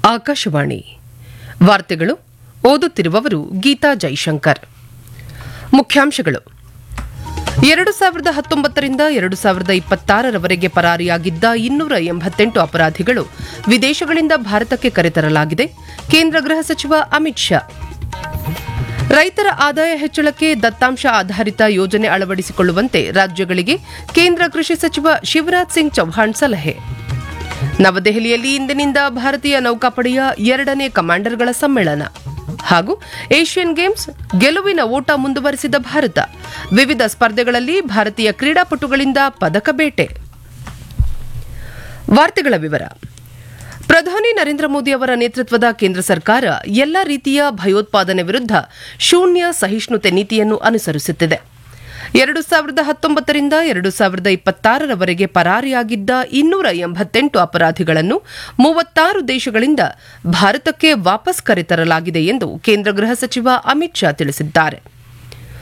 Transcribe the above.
ಆಕಾಶವಾಣಿ ವಾರ್ತೆಗಳು ಓದುತ್ತಿರುವವರು ಗೀತಾ ಜೈಶಂಕರ್ ಮುಖ್ಯಾಂಶಗಳು ಎರಡು ಸಾವಿರದ ಹತ್ತೊಂಬತ್ತರಿಂದ ಎರಡು ಸಾವಿರದ ಇಪ್ಪತ್ತಾರರವರೆಗೆ ಪರಾರಿಯಾಗಿದ್ದ ಇನ್ನೂರ ಎಂಬತ್ತೆಂಟು ಅಪರಾಧಿಗಳು ವಿದೇಶಗಳಿಂದ ಭಾರತಕ್ಕೆ ಕರೆತರಲಾಗಿದೆ ಕೇಂದ್ರ ಗೃಹ ಸಚಿವ ಅಮಿತ್ ಶಾ ರೈತರ ಆದಾಯ ಹೆಚ್ಚಳಕ್ಕೆ ದತ್ತಾಂಶ ಆಧಾರಿತ ಯೋಜನೆ ಅಳವಡಿಸಿಕೊಳ್ಳುವಂತೆ ರಾಜ್ಯಗಳಿಗೆ ಕೇಂದ್ರ ಕೃಷಿ ಸಚಿವ ಶಿವರಾಜ್ ಸಿಂಗ್ ಚೌಹಾಣ್ ಸಲಹೆ ನವದೆಹಲಿಯಲ್ಲಿ ಇಂದಿನಿಂದ ಭಾರತೀಯ ನೌಕಾಪಡೆಯ ಎರಡನೇ ಕಮಾಂಡರ್ಗಳ ಸಮ್ಮೇಳನ ಹಾಗೂ ಏಷ್ಯನ್ ಗೇಮ್ಸ್ ಗೆಲುವಿನ ಓಟ ಮುಂದುವರೆಸಿದ ಭಾರತ ವಿವಿಧ ಸ್ಪರ್ಧೆಗಳಲ್ಲಿ ಭಾರತೀಯ ಕ್ರೀಡಾಪಟುಗಳಿಂದ ಪದಕ ಬೇಟೆ ವಾರ್ತೆಗಳ ವಿವರ ಪ್ರಧಾನಿ ನರೇಂದ್ರ ಮೋದಿ ಅವರ ನೇತೃತ್ವದ ಕೇಂದ್ರ ಸರ್ಕಾರ ಎಲ್ಲಾ ರೀತಿಯ ಭಯೋತ್ಪಾದನೆ ವಿರುದ್ಧ ಶೂನ್ಯ ಸಹಿಷ್ಣುತೆ ನೀತಿಯನ್ನು ಅನುಸರಿಸುತ್ತಿದೆ ಎರಡು ಸಾವಿರದ ಹತ್ತೊಂಬತ್ತರಿಂದ ಎರಡು ಸಾವಿರದ ಇಪ್ಪತ್ತಾರರವರೆಗೆ ಪರಾರಿಯಾಗಿದ್ದ ಇನ್ನೂರ ಎಂಬತ್ತೆಂಟು ಅಪರಾಧಿಗಳನ್ನು ಮೂವತ್ತಾರು ದೇಶಗಳಿಂದ ಭಾರತಕ್ಕೆ ವಾಪಸ್ ಕರೆತರಲಾಗಿದೆ ಎಂದು ಕೇಂದ್ರ ಗೃಹ ಸಚಿವ ಅಮಿತ್ ಶಾ ತಿಳಿಸಿದ್ದಾರೆ